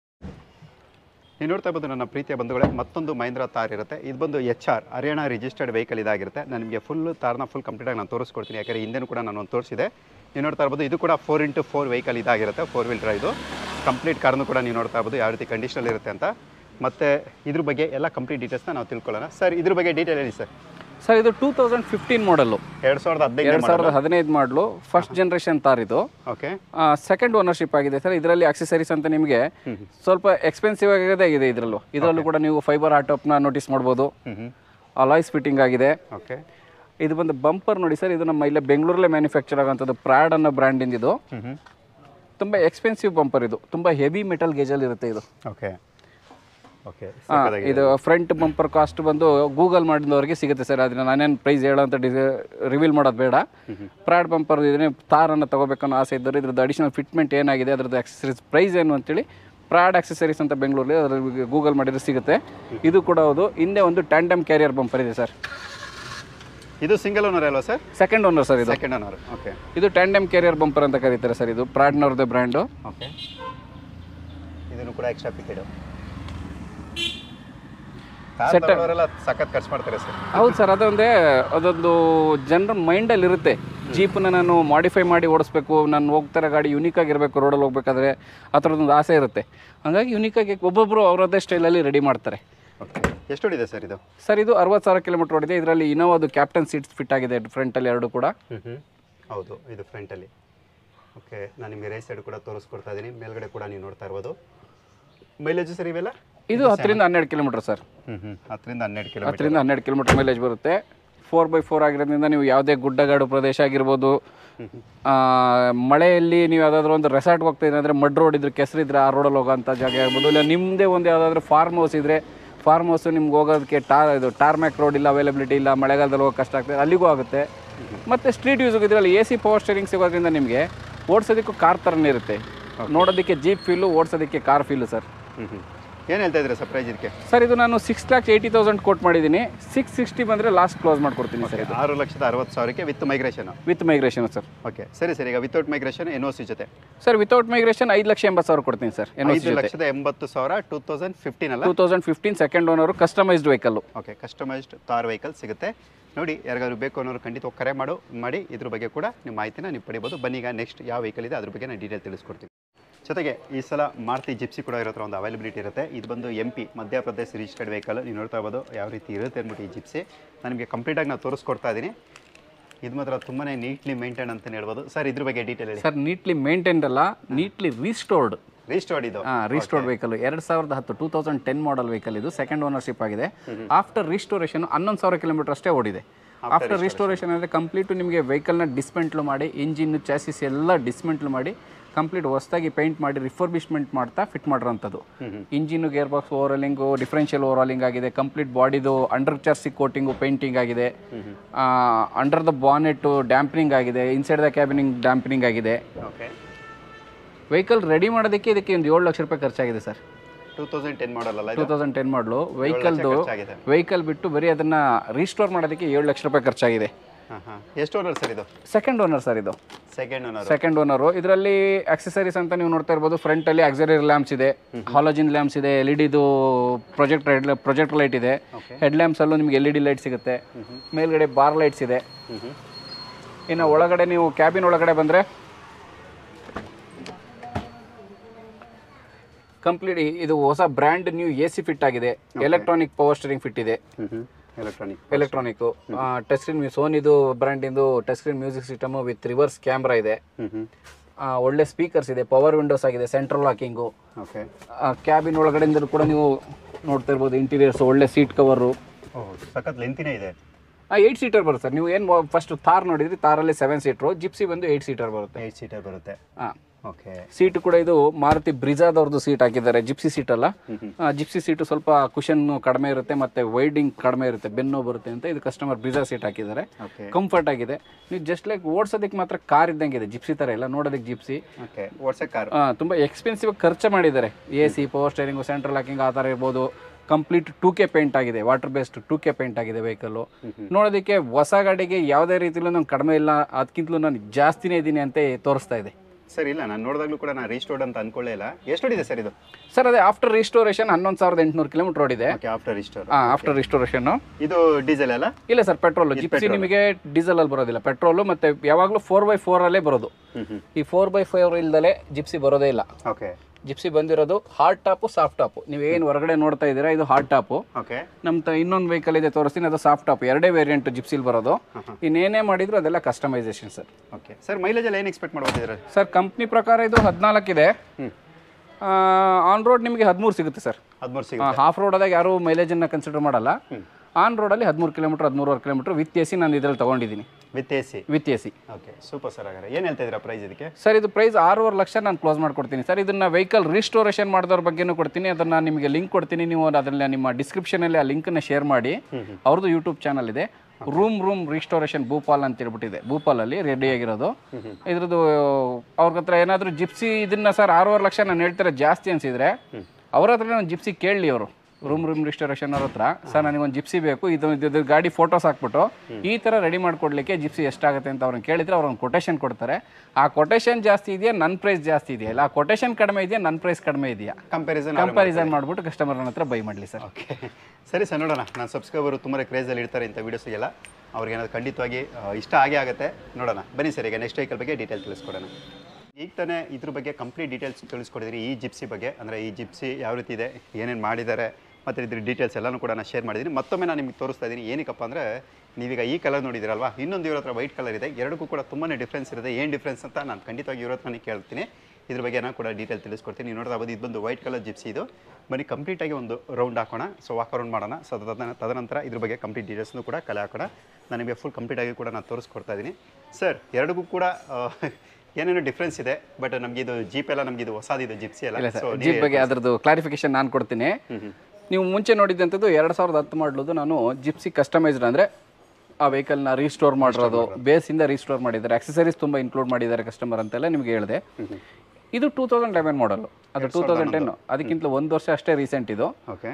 ನೀವು ನೋಡ್ತಾ ಇರ್ಬೋದು ನನ್ನ ಪ್ರೀತಿಯ ಬಂಧುಗಳೇ ಮತ್ತೊಂದು ಮಹೀಂದ್ರ ತಾರ್ ಇರುತ್ತೆ ಇದು ಬಂದು H R Haryana registered vehicle ಇದಾಗಿರುತ್ತೆ ನಾನು ನಿಮಗೆ ಫುಲ್ ತಾರ್ನ ಫುಲ್ ಕಂಪ್ಲೀಟಾಗಿ ನಾನು ತೋರಿಸ್ಕೊಡ್ತೀನಿ ಯಾಕಂದರೆ ಹಿಂದೆನೂ ಕೂಡ ನಾನು ಒಂದು ತೋರಿಸಿದೆ ನೀವು ನೋಡ್ತಾ ಇರ್ಬೋದು ಇದು ಕೂಡ ಫೋರ್ ಇಂಟು ಫೋರ್ ವೆಹಿಕಲ್ ಇದಾಗಿರುತ್ತೆ ಫೋರ್ ವೀಲ್ ಡ್ರೈವ್ ಇದು ಕಂಪ್ಲೀಟ್ ಕಾರ್ನು ಕೂಡ ನೀವು ನೋಡ್ತಾ ಇರ್ಬೋದು ಯಾವ ರೀತಿ ಕಂಡೀಷನಲ್ಲಿ ಇರುತ್ತೆ ಅಂತ ಮತ್ತು ಇದ್ರ ಬಗ್ಗೆ ಎಲ್ಲ ಕಂಪ್ಲೀಟ್ ಡೀಟೇಲ್ಸ್ನ ನಾವು ತಿಳ್ಕೊಳ್ಳೋಣ ಸರ್ ಇದ್ರ ಬಗ್ಗೆ ಡೀಟೇಲ್ ಹೇಳಿ ಸರ್ ಸರ್ ಇದು ಟೂ ತೌಸಂಡ್ ಫಿಫ್ಟೀನ್ ಮಾಡಲು ಎರಡು ಸಾವಿರದ ಹದಿನೈದು ಎರಡು ಸಾವಿರದ ಹದಿನೈದು ಮಾಡಲು ಫಸ್ಟ್ ಜನರೇಷನ್ ತಾರ್ ಇದು ಓಕೆ ಸೆಕೆಂಡ್ ಓನರ್ಶಿಪ್ ಆಗಿದೆ ಸರ್ ಇದರಲ್ಲಿ ಆಕ್ಸೆಸರೀಸ್ ಅಂತ ನಿಮಗೆ ಸ್ವಲ್ಪ ಎಕ್ಸ್ಪೆನ್ಸಿವ್ ಆಗಿದೆ ಇದೆ ಇದರಲ್ಲೂ ಇದರಲ್ಲೂ ಕೂಡ ನೀವು ಫೈಬರ್ ಆಟೋಪ್ನ ನೋಟಿಸ್ ಮಾಡ್ಬೋದು ಹ್ಞೂ ಹ್ಞೂ ಅಲಾಯ್ಸ್ ಫಿಟ್ಟಿಂಗ್ ಆಗಿದೆ ಓಕೆ ಇದು ಬಂದು ಬಂಪರ್ ನೋಡಿ ಸರ್ ಇದು ನಮ್ಮ ಇಲ್ಲೇ ಬೆಂಗಳೂರಲ್ಲೇ ಮ್ಯಾನುಫ್ಯಾಕ್ಚರ್ ಆಗೋಂಥದ್ದು ಪ್ರಾಡ್ ಅನ್ನೋ ಬ್ರ್ಯಾಂಡಿಂದ ಇದು ಹ್ಞೂ ಹ್ಞೂ ತುಂಬ ಎಕ್ಸ್ಪೆನ್ಸಿವ್ ಬಂಪರ್ ಇದು ತುಂಬ ಹೆವಿ ಮೆಟಲ್ ಗೇಜಲ್ಲಿ ಇರುತ್ತೆ ಇದು ಓಕೆ ಓಕೆ ಆ, ಇದು ಫ್ರಂಟ್ ಬಂಪರ್ ಕಾಸ್ಟ್ ಬಂದು ಗೂಗಲ್ ಮಾಡಿದವರಿಗೆ ಸಿಗುತ್ತೆ ಸರ್ ಅದನ್ನ ನಾನೇನು ಪ್ರೈಸ್ ಹೇಳೋ ಅಂತ ರಿವೀಲ್ ಮಾಡೋದು ಬೇಡ ಪ್ರಾಡ್ ಬಂಪರ್ ಇದನ್ನೇ ತಾರನ್ನು ತಗೋಬೇಕನ್ನೋ ಆಸೆ ಇದ್ದರೆ ಇದ್ರದ್ದು ಅಡಿಷನಲ್ ಫಿಟ್ಮೆಂಟ್ ಏನಾಗಿದೆ ಅದ್ರದ್ದು ಆಕ್ಸೆಸರೀಸ್ ಪ್ರೈಸ್ ಏನು ಅಂತೇಳಿ ಪ್ರಾಡ್ ಆಕ್ಸೆಸರೀಸ್ ಅಂತ ಬೆಂಗಳೂರಲ್ಲಿ ಅದ್ರಲ್ಲಿ ಗೂಗಲ್ ಮಾಡಿದ್ರೆ ಸಿಗುತ್ತೆ ಇದು ಕೂಡ ಹೌದು ಹಿಂದೆ ಒಂದು ಟ್ಯಾಂಡಮ್ ಕ್ಯಾರಿಯರ್ ಬಂಪರ್ ಇದೆ ಸರ್ ಇದು ಸಿಂಗಲ್ ಓನರ್ ಅಲ್ವಾ ಸರ್ ಸೆಕೆಂಡ್ ಓನರ್ ಸರ್ ಇದು ಸೆಕೆಂಡ್ ಓನರ್ ಓಕೆ ಇದು ಟ್ಯಾಂಡಮ್ ಕ್ಯಾರಿಯರ್ ಬಂಪರ್ ಅಂತ ಕರೀತಾರೆ ಸರ್ ಇದು ಪ್ರಾಡ್ನವ್ರದ್ದು ಬ್ರ್ಯಾಂಡು ಓಕೆ ಇದನ್ನು ಕೂಡ ಎಕ್ಸ್ಟ್ರಾ ಪಿಕೆಡ್ ಅವರೆಲ್ಲ ಸಖತ್ ಖರ್ಚು ಮಾಡ್ತಾರೆ ಸರ್ ಹೌದು ಸರ್ ಅದೊಂದೇ ಅದೊಂದು ಜನರ ಮೈಂಡಲ್ಲಿ ಇರುತ್ತೆ ಜೀಪನ್ನ ನಾನು ಮಾಡಿಫೈ ಮಾಡಿ ಓಡಿಸ್ಬೇಕು ನಾನು ಹೋಗ್ತಾರೆ ಗಾಡಿ ಯುನೀಕ್ ಆಗಿರಬೇಕು ರೋಡಲ್ಲಿ ಹೋಗ್ಬೇಕಾದ್ರೆ ಆ ಥರದ್ದೊಂದು ಆಸೆ ಇರುತ್ತೆ ಹಾಗಾಗಿ ಯುನೀಕಾಗಿ ಒಬ್ಬೊಬ್ಬರು ಅವರದ್ದೇ ಸ್ಟೈಲಲ್ಲಿ ರೆಡಿ ಮಾಡ್ತಾರೆ ಓಕೆ ಎಷ್ಟು ಹೊಡಿದೆ ಸರ್ ಇದು ಸರ್ ಇದು ಅರವತ್ತು ಸಾವಿರ ಕಿಲೋಮೀಟರ್ ಓಡಿದೆ ಇದರಲ್ಲಿ ಇನೋವಾದು ಕ್ಯಾಪ್ಟನ್ ಸೀಟ್ಸ್ ಫಿಟ್ ಆಗಿದೆ ಫ್ರಂಟಲ್ಲಿ ಎರಡು ಕೂಡ ಹ್ಞೂ ಹೌದು ಇದು ಫ್ರಂಟಲ್ಲಿ ಓಕೆ ನಾನು ನಿಮಗೆ ರೈಟ್ ಸೈಡ್ ಕೂಡ ತೋರಿಸ್ಕೊಡ್ತಾ ಇದ್ದೀನಿ ಮೇಲ್ಗಡೆ ಕೂಡ ನೀವು ನೋಡ್ತಾ ಇರ್ಬೋದು ಮೈಲೇಜ್ ಸರ್ ಇವೆಲ್ಲ ಇದು ಹತ್ತರಿಂದ ಹನ್ನೆರಡು ಕಿಲೋಮೀಟರ್ ಸರ್ ಹ್ಞೂ ಹ್ಞೂ ಹತ್ತರಿಂದ ಹನ್ನೆರಡು ಕಿಲೋಮೀಟರ್ ಹತ್ತರಿಂದ ಹನ್ನೆರಡು ಕಿಲೋಮೀಟರ್ ಮೈಲೇಜ್ ಬರುತ್ತೆ ಫೋರ್ ಬೈ ಫೋರ್ ಆಗಿರೋದ್ರಿಂದ ನೀವು ಯಾವುದೇ ಗುಡ್ಡಗಾಡು ಪ್ರದೇಶ ಆಗಿರ್ಬೋದು ಆ, ಮಳೆಯಲ್ಲಿ ನೀವು ಯಾವುದಾದ್ರೂ ಒಂದು ರೆಸಾರ್ಟ್ಗೆ ಹೋಗ್ತಾ ಇದ್ರೆ ಅಂದರೆ ಮಡ್ ರೋಡ್ ಇದ್ರೆ ಕೆಸರಿದ್ರೆ ಆ ರೋಡಲ್ಲಿ ಹೋಗೋಂಥ ಜಾಗ ಇರ್ಬೋದು ಇಲ್ಲ ನಿಮ್ಮದೇ ಒಂದು ಯಾವುದಾದ್ರೂ ಫಾರ್ಮ್ ಹೌಸ್ ಇದ್ದರೆ ಫಾರ್ಮ್ ಹೌಸ್ ನಿಮ್ಗೆ ಹೋಗೋದಕ್ಕೆ ಟಾರ್ ಇದು ಟಾರ್ಮ್ಯಾಕ್ ರೋಡ್ ಇಲ್ಲ ಅವೈಲಬಿಲಿಟಿ ಇಲ್ಲ ಮಳೆಗಾಲದಲ್ಲಿ ಹೋಗೋಕೆ ಕಷ್ಟ ಆಗ್ತದೆ ಅಲ್ಲಿಗೂ ಆಗುತ್ತೆ ಮತ್ತು ಸ್ಟ್ರೀಟ್ ಯೂಸ್ಗೆ ಇದರಲ್ಲಿ ಎ ಸಿ ಪವರ್ ಸ್ಟೇರಿಂಗ್ ಸಿಗೋದ್ರಿಂದ ನಿಮಗೆ ಓಡಿಸೋದಕ್ಕೂ ಕಾರ್ ಥರನೇ ಇರುತ್ತೆ ನೋಡೋದಕ್ಕೆ ಜೀಪ್ ಫೀಲು ಓಡಿಸೋದಕ್ಕೆ ಕಾರ್ ಫೀಲು ಸರ್ ಹ್ಞೂ ಹ್ಞೂ ಏನು ಹೇಳ್ತಾ ಇದ್ದೀರಾ ಸರ್ ಪ್ರೈಸ್ ಇದಕ್ಕೆ ಸರ್ ಇದು ನಾನು six lakhs eighty thousand quote ಮಾಡಿದ್ದೀನಿ ಸಿಕ್ಸ್ ಸಿಕ್ಸ್ಟಿ ಬಂದರೆ ಲಾಸ್ಟ್ ಕ್ಲೋಸ್ ಮಾಡ್ಕೊಡ್ತೀನಿ ಸರ್ ಇದು ಆರು ಲಕ್ಷದ ಅರವತ್ತು ಸಾವಿರಕ್ಕೆ with migration with migration sir okay ಸರಿ ಸರ್ ಈಗ without migration N O C ಜೊತೆ ಸರ್ ವಿತೌಟ್ ಮೈಗ್ರೇಷನ್ ಐದು ಲಕ್ಷ ಎಂಬತ್ತು ಸಾವಿರ ಕೊಡ್ತೀನಿ ಸರ್ ಎನ್ ಐದು ಲಕ್ಷದ ಎಂಬತ್ತು ಸಾವಿರ ಟೂ ತೌಸಂಡ್ ಫಿಫ್ಟೀನ್ ಅಲ್ಲ two thousand fifteen second owner customized vehicle okay customized Thar vehicle ಸಿಗುತ್ತೆ ನೋಡಿ ಯಾರಿಗಾದ್ರು ಬೇಕು ಅನ್ನೋರು ಖಂಡಿತ ಕರೆ ಮಾಡು ಮಾಡಿ ಇದ್ರ ಬಗ್ಗೆ ಕೂಡ ನಿಮ್ಮ ಮಾಹಿತಿನ ನೀವು ಪಡಿಬೋದು ಬನ್ನಿ ಈಗ ನೆಕ್ಸ್ಟ್ ಯಾವ ವೆಹಿಕಲ್ ಇದೆ ಅದ್ರ ಬಗ್ಗೆ ನಾನು ಡೀಟೇಲ್ ತಿಳಿಸ್ಕೊಡ್ತೀನಿ ಜೊತೆಗೆ ಈ ಸಲ ಮಾರುತಿ ಜಿಪ್ಸಿ ಕೂಡ ಇರೋ ಹತ್ರ ಒಂದು ಅವೈಲಬಿಲಿಟಿ ಇರುತ್ತೆ ಇದು ಬಂದು M P Madhya Pradesh registered vehicle ನೀವು ನೋಡ್ತಾ ಇರ್ಬೋದು ಯಾವ ರೀತಿ ಇರುತ್ತೆ ಅಂದ್ಬಿಟ್ಟು ಈ ಜಿಪ್ಸಿ ನಾನು ನಿಮಗೆ ಕಂಪ್ಲೀಟಾಗಿ ನಾನು ತೋರಿಸ್ಕೊಡ್ತಾ ಇದ್ದೀನಿ ಇದು ಮಾತ್ರ ತುಂಬಾ ನೀಟ್ಲಿ ಮೇಂಟೈನ್ ಅಂತಲೇ ಹೇಳ್ಬೋದು ಸರ್ ಇದ್ರ ಬಗ್ಗೆ ಡೀಟೇಲ್ ಹೇಳಿ ಸರ್ ನೀಟ್ಲಿ ಮೇಂಟೈನ್ಡ್ ಅಲ್ಲ ನೀಟ್ಲಿ ರೀಸ್ಟೋರ್ಡ್ ರಿಜಿಸ್ಟರ್ಡ್ ಇದು ಹಾಂ ರೀಸ್ಟೋರ್ಡ್ ವೆಹಿಕಲ್ ಎರಡು ಸಾವಿರದ ಹತ್ತು two thousand ten model vehicle ಇದು ಸೆಕೆಂಡ್ ಓನರ್ಶಿಪ್ ಆಗಿದೆ ಆಫ್ಟರ್ ರಿಸ್ಟೋರೇಷನ್ ಹನ್ನೊಂದು ಸಾವಿರ ಕಿಲೋಮೀಟರ್ ಅಷ್ಟೇ ಓಡಿದೆ ಆಫ್ಟರ್ ರಿಸ್ಟೋರೇಷನ್ ಅಂದರೆ ಕಂಪ್ಲೀಟು ನಿಮಗೆ ವೆಹಿಕಲ್ನ ಡಿಸ್ಮೆಂಟ್ಲು ಮಾಡಿ ಇಂಜಿನ್ ಚಾಸಿಸ್ ಎಲ್ಲ ಡಿಸ್ಮೆಂಟ್ಲು ಮಾಡಿ ಕಂಪ್ಲೀಟ್ ಹೊಸದಾಗಿ ಪೇಂಟ್ ಮಾಡಿ ರಿಫರ್ಬಿಶ್ಮೆಂಟ್ ಮಾಡ್ತಾ ಫಿಟ್ ಮಾಡಿರೋಂಥದ್ದು engine gear box overhauling differential overhauling ಆಗಿದೆ ಕಂಪ್ಲೀಟ್ ಬಾಡಿದು ಅಂಡರ್ ಚಾರ್ಸಿ ಕೋಟಿಂಗು ಪೇಂಟಿಂಗ್ ಆಗಿದೆ ಅಂಡರ್ ದ ಬಾನೆಟ್ಟು ಡ್ಯಾಂಪನಿಂಗ್ ಆಗಿದೆ ಇನ್ಸೈಡ್ ದ ಕ್ಯಾಬಿನಿಂಗ್ ಡ್ಯಾಂಪನಿಂಗ್ ಆಗಿದೆ ಓಕೆ ವೆಹಿಕಲ್ ರೆಡಿ ಮಾಡೋದಕ್ಕೆ ಇದಕ್ಕೆ ಒಂದು ಏಳು ಲಕ್ಷ ರೂಪಾಯಿ ಖರ್ಚಾಗಿದೆ sir two thousand ten model two ಇದು ತೌಸಂಡ್ ಟೆನ್ ಮಾಡಲು ವೆಹಿಕಲ್ದು ಖರ್ಚಾಗಿದೆ ವೆಹಿಕಲ್ ಬಿಟ್ಟು ಬರೀ ಅದನ್ನು ರೀಸ್ಟೋರ್ ಮಾಡೋದಕ್ಕೆ ಏಳು ಲಕ್ಷ ರೂಪಾಯಿ ಖರ್ಚಾಗಿದೆ ಹಾಂ ಹಾಂ ಎಷ್ಟು ಓನರ್ ಸರ್ ಇದು ಸೆಕೆಂಡ್ ಓನರ್ ಸರ್ ಇದು ಸೆಕೆಂಡ್ ಓನರ್ ಸೆಕೆಂಡ್ ಓನರು ಇದರಲ್ಲಿ ಅಕ್ಸೆಸರೀಸ್ ಅಂತ ನೀವು ನೋಡ್ತಾ ಇರ್ಬೋದು ಫ್ರಂಟಲ್ಲಿ ಆಕ್ಸರಿ ಲ್ಯಾಂಪ್ಸ್ ಇದೆ ಹಾಲೋಜಿನ್ ಲ್ಯಾಂಪ್ಸ್ ಇದೆ ಎಲ್ ಇ ಡಿದು ಪ್ರೊಜೆಕ್ಟ್ ಪ್ರೊಜೆಕ್ಟ್ ಲೈಟ್ ಇದೆ Okay. ಹೆಡ್ ಲ್ಯಾಂಪ್ಸಲ್ಲೂ ನಿಮಗೆ ಎಲ್ ಇ ಡಿ ಲೈಟ್ ಸಿಗುತ್ತೆ ಮೇಲ್ಗಡೆ ಬಾರ್ ಲೈಟ್ಸ್ ಇದೆ ಹ್ಞೂ ಹ್ಞೂ ಇನ್ನು ಒಳಗಡೆ ನೀವು ಕ್ಯಾಬಿನ್ ಒಳಗಡೆ ಬಂದರೆ ಕಂಪ್ಲೀಟ್ ಇದು ಹೊಸ brand new A C fit ಆಗಿದೆ ಎಲೆಕ್ಟ್ರಾನಿಕ್ ಪವರ್ ಸ್ಟೀರಿಂಗ್ ಫಿಟ್ ಇದೆ ಹ್ಞೂ ಹ್ಞೂ ಎಲೆಕ್ಟ್ರಾನಿಕ್ ಎಲೆಕ್ಟ್ರಾನಿಕ್ ಟಚ್ ಸ್ಕ್ರೀನ್ ಸೋನಿದು ಬ್ರ್ಯಾಂಡಿಂದು touch screen music system with reverse camera ಇದೆ ಹ್ಞೂ ಹ್ಞೂ ಆ, ಒಳ್ಳೆ ಸ್ಪೀಕರ್ಸ್ ಇದೆ ಪವರ್ ವಿಂಡೋಸ್ ಆಗಿದೆ ಸೆಂಟ್ರಲ್ ಲಾಕಿಂಗು ಓಕೆ ಕ್ಯಾಬಿನ್ ಒಳಗಡೆಯಿಂದ ಕೂಡ ನೀವು ನೋಡ್ತಾ ಇರ್ಬೋದು ಇಂಟೀರಿಯರ್ಸ್ ಒಳ್ಳೆ ಸೀಟ್ ಕವರು ಓಹ್ ಸಖತ್ ಲೆಂತಿನೇ ಇದೆ ಏಯ್ಟ್ ಸೀಟರ್ ಬರುತ್ತೆ ಸರ್ ನೀವು ಏನು ಫಸ್ಟ್ ಥಾರ್ ನೋಡಿದ್ರಿ ತಾರಲ್ಲಿ ಸೆವೆನ್ ಸೀಟ್ರು ಜಿಪ್ಸಿ ಬಂದು ಏಯ್ಟ್ ಸೀಟರ್ ಬರುತ್ತೆ ಏಯ್ಟ್ ಸೀಟರ್ ಬರುತ್ತೆ ಹಾಂ ಓಕೆ ಸೀಟ್ ಕೂಡ ಇದು ಮಾರುತಿ ಬ್ರಿಜಾದವ್ರದ್ದು ಸೀಟ್ ಹಾಕಿದ್ದಾರೆ ಜಿಪ್ಸಿ ಸೀಟ್ ಅಲ್ಲ ಆ, ಜಿಪ್ಸಿ ಸೀಟು ಸ್ವಲ್ಪ ಕುಷನ್ ಕಡಿಮೆ ಇರುತ್ತೆ ಮತ್ತೆ ವೈಡಿಂಗ್ ಕಡಿಮೆ ಇರುತ್ತೆ ಬೆನ್ನು ಬರುತ್ತೆ ಅಂತ ಇದು ಕಸ್ಟಮರ್ ಬ್ರಿಜಾ ಸೀಟ್ ಹಾಕಿದ್ದಾರೆ ಓಕೆ ಕಂಫರ್ಟ್ ಆಗಿದೆ ನೀವು ಜಸ್ಟ್ ಲೈಕ್ ಓಡಿಸೋದಕ್ಕೆ ಮಾತ್ರ ಕಾರ್ ಇದ್ದಂಗೆ ಇದೆ ಜಿಪ್ಸಿ ಥರ ಇಲ್ಲ ನೋಡೋದಕ್ಕೆ ಜಿಪ್ಸಿ ಓಕೆ ವಾಟ್ಸಪ್ ಕಾರ್ ಆ, ತುಂಬ ಎಕ್ಸ್ಪೆನ್ಸಿವ್ ಖರ್ಚು ಮಾಡಿದ್ದಾರೆ A C power steering central locking ಆ ಥರ ಇರ್ಬೋದು ಕಂಪ್ಲೀಟ್ ಟೂ ಕೆ ಪೇಂಟ್ ಆಗಿದೆ water based two K paint ಆಗಿದೆ ವೆಹಿಕಲ್ಲು ನೋಡೋದಕ್ಕೆ ಹೊಸ ಗಾಡಿಗೆ ಯಾವುದೇ ರೀತಿಲೂ ನಾನು ಕಡಿಮೆ ಇಲ್ಲ ಅದಕ್ಕಿಂತಲೂ ನಾನು ಜಾಸ್ತಿನೇ ಇದ್ದೀನಿ ಅಂತ ತೋರಿಸ್ತಾ ಇದೆ ಸರ್ ಇಲ್ಲ ನಾನು ನೋಡಿದಾಗಲೂ ಕೂಡ ನಾನು ರೀಸ್ಟೋರ್ಡ್ ಅಂತ ಅನ್ಕೊಳ್ಳೇ ಇಲ್ಲ ಎಷ್ಟು ಹೊಡಿದೆ ಸರ್ ಇದು ಸರ್ ಅದೇ ಆಫ್ಟರ್ ರಿಸ್ಟೋರೇಷನ್ ಹನ್ನೊಂದು ಸಾವಿರದ ಎಂಟುನೂರು ಕಿಲೋಮೀಟರ್ ಓಡಿದೆ okay after restore after restoration ಇದು ಡೀಸೆಲ್ ಅಲ್ಲ ಇಲ್ಲ ಸರ್ ಪೆಟ್ರೋಲ್ ಜಿಪ್ಸಿ ನಿಮಗೆ ಡೀಸೆಲ್ ಅಲ್ಲಿ ಬರೋದಿಲ್ಲ ಪೆಟ್ರೋಲು ಮತ್ತೆ ಯಾವಾಗಲೂ ಫೋರ್ ಬೈ ಫೋರ್ ಅಲ್ಲೇ ಬರೋದು ಹ್ಞೂ ಹ್ಞೂ ಈ ಫೋರ್ ಬೈ ಫೋರ್ ಇಲ್ದಲೆ ಜಿಪ್ಸಿ ಬರೋದೇ ಇಲ್ಲ ಓಕೆ ಜಿಪ್ಸಿ ಬಂದಿರೋದು ಹಾರ್ಡ್ ಟಾಪು ಸಾಫ್ಟ್ ಟಾಪು ನೀವು ಏನು ಹೊರಗಡೆ ನೋಡ್ತಾ ಇದ್ದೀರಾ ಇದು ಹಾರ್ಡ್ ಟಾಪು ಓಕೆ ನಮ್ಮ ತ ಇನ್ನೊಂದು ವೆಹಿಕಲ್ ಇದೆ ತೋರಿಸ್ತೀನಿ ಅದು ಸಾಫ್ಟ್ ಟಾಪ್ ಎರಡೇ ವೇರಿಯಂಟ್ ಜಿಪ್ಸಿಲ್ ಬರೋದು ಇನ್ನೇನೇ ಮಾಡಿದ್ರು ಅದೆಲ್ಲ customization sir okay sir mileage ಎಲ್ಲ ಏನು ಎಕ್ಸ್ಪೆಕ್ಟ್ ಮಾಡ್ಬೋದಿದ್ರೆ ಸರ್ ಕಂಪ್ನಿ ಪ್ರಕಾರ ಇದು ಹದಿನಾಲ್ಕಿದೆ ಹ್ಞೂ ಆನ್ ರೋಡ್ ನಿಮಗೆ ಹದಿಮೂರು ಸಿಗುತ್ತೆ ಸರ್ ಹದಿಮೂರು ಸಿಗುತ್ತೆ ಹಾಫ್ ರೋಡಾದಾಗ ಯಾರು ಮೈಲೇಜನ್ನು ಕನ್ಸಿಡರ್ ಮಾಡಲ್ಲ ಆನ್ ರೋಡಲ್ಲಿ ಹದಿಮೂರು ಕಿಲೋಮೀಟರ್ ಹದಿಮೂರುವರೆ ಕಿಲೋಮೀಟರ್ ವಿತ್ ಎ ಸಿ ನಾನು ಇದರಲ್ಲಿ ತೊಗೊಂಡಿದ್ದೀನಿ with A C with A C okay super sir ಹಾಗಾದ್ರೆ ಏನು ಹೇಳ್ತಾ ಇದ್ದೀರಾ ಪ್ರೈಸ್ ಇದಕ್ಕೆ ಸರ್ ಇದು ಪ್ರೈಸ್ ಆರೂವರೆ ಲಕ್ಷ ನಾನು ಕ್ಲೋಸ್ ಮಾಡ್ಕೊಡ್ತೀನಿ ಸರ್ ಇದನ್ನ ವೆಹಿಕಲ್ ರಿಸ್ಟೋರೇಷನ್ ಮಾಡಿದವ್ರ ಬಗ್ಗೆನೂ ಕೊಡ್ತೀನಿ ಅದನ್ನ ನಿಮಗೆ ಲಿಂಕ್ ಕೊಡ್ತೀನಿ ನೀವು ಅದನ್ನ ನಿಮ್ಮ ಡಿಸ್ಕ್ರಿಪ್ಷನಲ್ಲಿ ಆ ಲಿಂಕನ್ನ ಶೇರ್ ಮಾಡಿ ಅವ್ರದ್ದು ಯೂಟ್ಯೂಬ್ ಚಾನಲ್ ಇದೆ ರೂಮ್ ರೂಮ್ ರಿಸ್ಟೋರೇಷನ್ ಭೂಪಾಲ್ ಅಂತ ಹೇಳ್ಬಿಟ್ಟಿದೆ ಭೂಪಾಲಲ್ಲಿ ರೆಡಿ ಆಗಿರೋದು ಇದ್ರದ್ದು ಅವ್ರ ಹತ್ರ ಏನಾದರೂ ಜಿಪ್ಸಿ ಇದನ್ನ ಸರ್ ಆರೂವರೆ ಲಕ್ಷ ನಾನು ಹೇಳ್ತಾರೆ ಜಾಸ್ತಿ ಅನ್ಸಿದ್ರೆ ಅವ್ರ ಹತ್ರ ನಾನು ಜಿಪ್ಸಿ ಕೇಳಲಿ ಅವರು ರೂಮ್ ರೂಮ್ ರಿಸ್ಟೋರೇಷನ್ ಅವ್ರ ಹತ್ರ ಸರ್ ನನಗೆ ಒಂದು ಜಿಪ್ಸಿ ಬೇಕು ಇದು ಇದು ಗಾಡಿ ಫೋಟೋಸ್ ಹಾಕ್ಬಿಟ್ಟು ಈ ಥರ ರೆಡಿ ಮಾಡ್ಕೊಡ್ಲಿಕ್ಕೆ ಜಿಪ್ಸಿ ಎಷ್ಟಾಗುತ್ತೆ ಅಂತ ಅವ್ರನ್ನ ಕೇಳಿದ್ರೆ ಅವ್ರು ಒಂದು ಕೊಟೇಶನ್ ಕೊಡ್ತಾರೆ ಆ ಕೊಟೇಶನ್ ಜಾಸ್ತಿ ಇದೆಯಾ ನನ್ನ ಪ್ರೈಸ್ ಜಾಸ್ತಿ ಇದೆಯಾ ಇಲ್ಲ ಆ ಕೊಟೇಶನ್ ಕಡಿಮೆ ಇದೆಯಾ ನನ್ನ ಪ್ರೈಸ್ ಕಡಿಮೆ ಇದೆಯಾ ಕಂಪ್ಯಾರಿಸನ್ ಕಂಪ್ಯಾರಿಸನ್ ಮಾಡ್ಬಿಟ್ಟು ಕಸ್ಟಮರ್ ಹತ್ರ ಬೈ ಮಾಡಲಿ ಸರ್ ಓಕೆ ಸರಿ ಸರ್ ನೋಡೋಣ ನಾನು ಸಬ್ಸ್ಕ್ರೈಬರು ತುಂಬಾ ಕ್ರೇಜಲ್ಲಿ ಇರ್ತಾರೆ ಇಂಥ ವೀಡಿಯೋಸ್ಗೆಲ್ಲ ಅವ್ರಿಗೆ ಏನಾದ್ರು ಖಂಡಿತವಾಗಿ ಆ, ಇಷ್ಟ ಆಗೇ ಆಗುತ್ತೆ ನೋಡೋಣ ಬನ್ನಿ ಸರ್ ಈಗ ನೆಕ್ಸ್ಟ್ ವೆಹಿಕಲ್ ಬಗ್ಗೆ ಡೀಟೇಲ್ ತಿಳಿಸ್ಕೊಡೋಣ ಈಗ ತಾನೇ ಇದ್ರ ಬಗ್ಗೆ ಕಂಪ್ಲೀಟ್ ಡೀಟೇಲ್ಸ್ ತಿಳಿಸ್ಕೊಡಿದ್ರಿ ಈ ಜಿಪ್ಸಿ ಬಗ್ಗೆ ಅಂದರೆ ಈ ಜಿಪ್ಸಿ ಯಾವ ರೀತಿ ಇದೆ ಏನೇನು ಮಾಡಿದ್ದಾರೆ ಮತ್ತು ಇದ್ರ ಡೀಟೇಲ್ಸ್ ಎಲ್ಲನೂ ಕೂಡ ನಾನು ಶೇರ್ ಮಾಡಿದ್ದೀನಿ ಮತ್ತೊಮ್ಮೆ ನಾನು ನಿಮಗೆ ತೋರಿಸ್ತಾ ಇದ್ದೀನಿ ಏನಕ್ಕಪ್ಪ ಅಂದರೆ ನೀವೀಗ ಈ ಕಲರ್ ನೋಡಿದಿರಲ್ವಾ ಇನ್ನೊಂದು ಇವ್ರ ಹತ್ರ ವೈಟ್ ಕಲರ್ ಇದೆ ಎರಡಕ್ಕೂ ಕೂಡ ತುಂಬಾ ಡಿಫ್ರೆನ್ಸ್ ಇರುತ್ತೆ ಏನು ಡಿಫ್ರೆನ್ಸ್ ಅಂತ ನಾನು ಖಂಡಿತವಾಗಿ ಇವ್ರ ಹತ್ರ ನನಗೆ ಕೇಳ್ತೀನಿ ಇದ್ರ ಬಗ್ಗೆ ನಾನು ಕೂಡ ಡೀಟೇಲ್ ತಿಳಿಸ್ಕೊಡ್ತೀನಿ ನೀವು ನೋಡ್ತಾ ಬೋದು ಇದು ಬಂದು ವೈಟ್ ಕಲರ್ ಜಿಪ್ಸಿ ಇದು ಬನ್ನಿ ಕಂಪ್ಲೀಟಾಗಿ ಒಂದು ರೌಂಡ್ ಹಾಕೋಣ ಸೊ ವಾಕ್ ರೌಂಡ್ ಮಾಡೋಣ ಸೊ ತದನ- ತದನಂತರ ಇದ್ರ ಬಗ್ಗೆ ಕಂಪ್ಲೀಟ್ ಡೀಟೇಲ್ಸ್ನು ಕೂಡ ಕಲೆ ಹಾಕೋಣ ನಾನು ನಿಮಗೆ ಫುಲ್ ಕಂಪ್ಲೀಟಾಗಿ ಕೂಡ ನಾನು ತೋರಿಸ್ಕೊಡ್ತಾ ಇದ್ದೀನಿ ಸರ್ ಎರಡಕ್ಕೂ ಕೂಡ ಆ, ಏನೇನೋ ಡಿಫ್ರೆನ್ಸ್ ಇದೆ ಬಟ್ ನಮಗೆ ಇದು ಜೀಪ್ ಎಲ್ಲ ನಮಗೆ ಇದು ಹೊಸದಿದೆ ಜಿಪ್ಸಿ ಇಲ್ಲ ಎಲ್ಲ ಸರ್ ಸೊ ಜೀಪ್ ಬಗ್ಗೆ ಅದ್ರದ್ದು ಕ್ಲಾರಿಫಿಕೇಶನ್ ನಾನು ಕೊಡ್ತೀನಿ ನೀವು ಮುಂಚೆ ನೋಡಿದ್ದಂಥದ್ದು ಎರಡು ಸಾವಿರದ ಹತ್ತು ಮಾಡಲದು ನಾನು ಜಿಪ್ಸಿ ಕಸ್ಟಮೈಸ್ಡ್ ಅಂದರೆ ಆ ವೆಹಿಕಲ್ನ ರೀಸ್ಟೋರ್ ಮಾಡಿರೋದು ಬೇಸಿಂದ ರೀಸ್ಟೋರ್ ಮಾಡಿದ್ದಾರೆ ಅಕ್ಸೆಸರೀಸ್ ತುಂಬ ಇನ್ಕ್ಲೂಡ್ ಮಾಡಿದ್ದಾರೆ ಕಸ್ಟಮರ್ ಅಂತೆಲ್ಲ ನಿಮಗೆ ಹೇಳಿದೆ ಇದು ಟೂ ತೌಸಂಡ್ ಲೆವೆನ್ ಮಾಡಲು ಅದು ಟೂ ತೌಸಂಡ್ ಟೆನ್ ಅದಕ್ಕಿಂತ ಒಂದು ವರ್ಷ ಅಷ್ಟೇ ರೀಸೆಂಟ್ ಇದು ಓಕೆ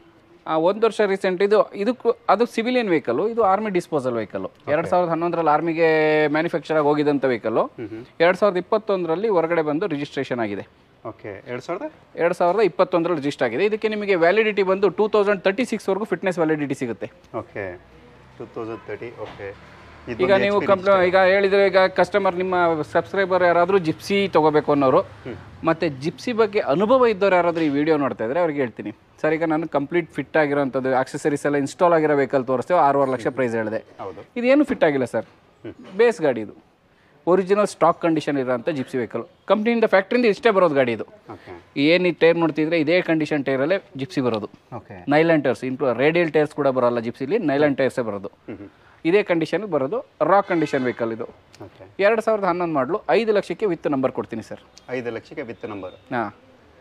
ಆ ಒಂದು ವರ್ಷ ರೀಸೆಂಟ್ ಇದು ಇದಕ್ಕೂ ಅದು ಸಿವಿಲಿಯನ್ ವೆಹಿಕಲ್ ಇದು ಆರ್ಮಿ ಡಿಸ್ಪೋಸಲ್ ವೆಹಿಕಲ್ ಎರಡು ಸಾವಿರದ ಹನ್ನೊಂದರಲ್ಲಿ ಆರ್ಮಿಗೆ ಮ್ಯಾನುಫ್ಯಾಕ್ಚರ್ ಆಗಿ ಹೋಗಿದಂಥ ವೆಹಿಕಲ್ ಎರಡು ಸಾವಿರದ ಇಪ್ಪತ್ತೊಂದರಲ್ಲಿ ಹೊರಗಡೆ ಬಂದು ರಿಜಿಸ್ಟ್ರೇಷನ್ ಆಗಿದೆ ಓಕೆ ಎರಡು ಸಾವಿರದ ಎರಡು ಸಾವಿರದ ಇಪ್ಪತ್ತೊಂದರಲ್ಲಿ ರಿಜಿಸ್ಟರ್ ಆಗಿದೆ ಇದಕ್ಕೆ ನಿಮಗೆ ವ್ಯಾಲಿಡಿಟಿ ಬಂದು ಟೂ ತೌಸಂಡ್ ತರ್ಟಿ ಸಿಕ್ಸ್ವರೆಗೂ ಫಿಟ್ನೆಸ್ ವ್ಯಾಲಿಡಿಟಿ ಸಿಗುತ್ತೆ okay two thousand thirty okay ಈಗ ನೀವು ಕಂಪ್ಲ ಈಗ ಹೇಳಿದ್ರೆ ಈಗ ಕಸ್ಟಮರ್ ನಿಮ್ಮ ಸಬ್ಸ್ಕ್ರೈಬರ್ ಯಾರಾದರೂ ಜಿಪ್ಸಿ ತೊಗೋಬೇಕು ಅನ್ನೋರು ಮತ್ತು ಜಿಪ್ಸಿ ಬಗ್ಗೆ ಅನುಭವ ಇದ್ದವ್ರು ಯಾರಾದರೂ ಈ ವಿಡಿಯೋ ನೋಡ್ತಾ ಇದ್ರೆ ಅವ್ರಿಗೆ ಹೇಳ್ತೀನಿ ಸರ್ ಈಗ ನಾನು ಕಂಪ್ಲೀಟ್ ಫಿಟ್ ಆಗಿರೋಂಥದ್ದು ಆಕ್ಸೆಸರೀಸ್ ಎಲ್ಲ ಇನ್ಸ್ಟಾಲ್ ಆಗಿರೋ ವೆಹಿಕಲ್ ತೋರಿಸ್ತೇವೆ ಆರೂವರೆ ಲಕ್ಷ ಪ್ರೈಸ್ ಹೇಳಿದೆ ಹೌದು ಇದೇನು ಫಿಟ್ ಆಗಿಲ್ಲ ಸರ್ ಬೇಸ್ ಗಾಡಿ ಇದು ಒರಿಜಿನಲ್ ಸ್ಟಾಕ್ ಕಂಡೀಷನ್ ಇರೋಂಥ ಜಿಪ್ಸಿ ವೆಹಿಕಲ್ ಕಂಪ್ನಿಯಿಂದ ಫ್ಯಾಕ್ಟ್ರಿಯಿಂದ ಇಷ್ಟೇ ಬರೋದು ಗಾಡಿ ಇದು ಓಕೆ ಏನು ಟೈರ್ ನೋಡ್ತಿದ್ರೆ ಇದೇ ಕಂಡೀಷನ್ ಟೈರಲ್ಲೇ ಜಿಪ್ಸಿ ಬರೋದು ಓಕೆ ನೈಲಾನ್ ಟೈರ್ಸ್ ಇಂಪ್ರೂ ರೇಡಿಯಲ್ ಟೈರ್ಸ್ ಕೂಡ ಬರೋಲ್ಲ ಜಿಪ್ಸಿಲಿ ನೈಲಾನ್ ಟೈರ್ಸೇ ಬರೋದು ಇದೇ ಕಂಡೀಷನ್ ಬರೋದು ರಾ ಕಂಡೀಷನ್ ವೆಹಿಕಲ್ ಇದು ಓಕೆ ಎರಡು ಸಾವಿರದ ಹನ್ನೊಂದು ಮಾಡಲು ಐದು ಲಕ್ಷಕ್ಕೆ ವಿತ್ ನಂಬರ್ ಕೊಡ್ತೀನಿ ಸರ್ ಐದು ಲಕ್ಷಕ್ಕೆ ವಿತ್ ನಂಬರ್ ಹಾಂ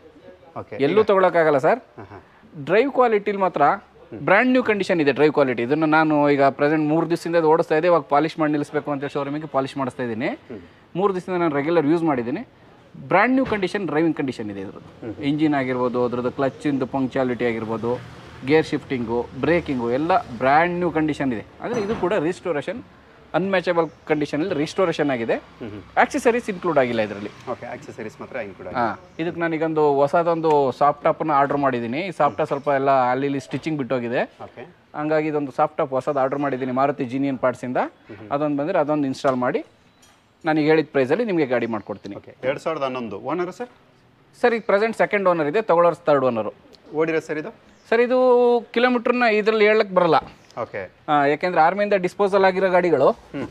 ಓಕೆ ಎಲ್ಲೂ ತೊಗೊಳಕ್ಕಾಗಲ್ಲ ಸರ್ ಹಾಂ ಹಾಂ ಡ್ರೈವ್ ಕ್ವಾಲಿಟಿಲಿ ಮಾತ್ರ ಬ್ರ್ಯಾಂಡ್ ನ್ಯೂ ಕಂಡೀಷನ್ ಇದೆ ಡ್ರೈವ್ ಕ್ವಾಲಿಟಿ ಇದನ್ನು ನಾನು ಈಗ ಪ್ರೆಸೆಂಟ್ ಮೂರು ದಿವಸದಿಂದ ಇದು ಓಡಿಸ್ತಾ ಇದ್ದೆ ಇವಾಗ ಪಾಲಿಷ್ ಮಾಡಿ ನಿಲ್ಲಿಸಬೇಕು ಅಂತ ಶೋರೂಮಿಗೆ ಪಾಲಿಷ್ ಮಾಡಿಸ್ತಾ ಇದ್ದೀನಿ ಮೂರು ದಿವಸದಿಂದ ನಾನು ರೆಗ್ಯುಲರ್ ಯೂಸ್ ಮಾಡಿದ್ದೀನಿ brand new condition driving condition ಇದೆ ಇದ್ರದ್ದು ಇಂಜಿನ್ ಆಗಿರ್ಬೋದು ಅದ್ರದ್ದು ಕ್ಲಚ್ಚಿಂದು ಪಂಕ್ಚುಯಾಲಿಟಿ ಆಗಿರ್ಬೋದು ಗೇರ್ ಶಿಫ್ಟಿಂಗು ಬ್ರೇಕಿಂಗು ಎಲ್ಲ ಬ್ರ್ಯಾಂಡ್ ನ್ಯೂ ಕಂಡೀಷನ್ ಇದೆ ಅಂದರೆ ಇದು ಕೂಡ ರಿಸ್ಟೋರೇಷನ್ ಅನ್ಮ್ಯಾಚಬಲ್ ಕಂಡೀಷನಲ್ಲಿ ರಿಸ್ಟೋರೇಷನ್ ಆಗಿದೆ ಆಕ್ಸೆಸರೀಸ್ ಇನ್ಕ್ಲೂಡ್ ಆಗಿಲ್ಲ ಇದರಲ್ಲಿ ಓಕೆ ಆಕ್ಸೆಸರೀಸ್ ಮಾತ್ರ ಇನ್ಕ್ಲೂಡ್ ಹಾಂ ಇದಕ್ಕೆ ನಾನೀಗೊಂದು ಹೊಸದೊಂದು ಸಾಫ್ಟ್ ಟಾಪನ್ನು ಆರ್ಡರ್ ಮಾಡಿದ್ದೀನಿ ಈ ಸಾಫ್ಟ್ ಟಾಪ್ ಸ್ವಲ್ಪ ಎಲ್ಲ ಅಲ್ಲಿ ಇಲ್ಲಿ ಸ್ಟಿಚಿಂಗ್ ಬಿಟ್ಟೋಗಿದೆ ಓಕೆ ಹಂಗಾಗಿ ಇದೊಂದು ಸಾಫ್ಟ್ ಟಾಪ್ ಹೊಸದು ಆರ್ಡರ್ ಮಾಡಿದ್ದೀನಿ ಮಾರುತಿ ಜೀನಿಯನ್ ಪಾರ್ಟ್ಸಿಂದ ಅದೊಂದು ಬಂದರೆ ಅದೊಂದು ಇನ್ಸ್ಟಾಲ್ ಮಾಡಿ ನನಗೆ ಹೇಳಿದ ಪ್ರೈಸಲ್ಲಿ ನಿಮಗೆ ಗಾಡಿ ಮಾಡಿಕೊಡ್ತೀನಿ ಓಕೆ ಎರಡು ಸಾವಿರದ ಹನ್ನೊಂದು ಓನರು ಸರ್ ಸರ್ ಈಗ ಪ್ರೆಸೆಂಟ್ ಸೆಕೆಂಡ್ ಓನರ್ ಇದೆ ತಗೊಳ್ಳೋರು ಥರ್ಡ್ ಓನರು ಓಡಿರೋ ಸರ್ ಇದು ಸರ್ ಇದು ಕಿಲೋಮೀಟ್ರನ್ನ ಇದರಲ್ಲಿ ಹೇಳಕ್ಕೆ ಬರಲ್ಲ ಓಕೆ ಆ, ಯಾಕೆಂದ್ರೆ ಆರ್ಮಿಯಿಂದ ಡಿಸ್ಪೋಸಲ್ ಆಗಿರೋ ಗಾಡಿಗಳು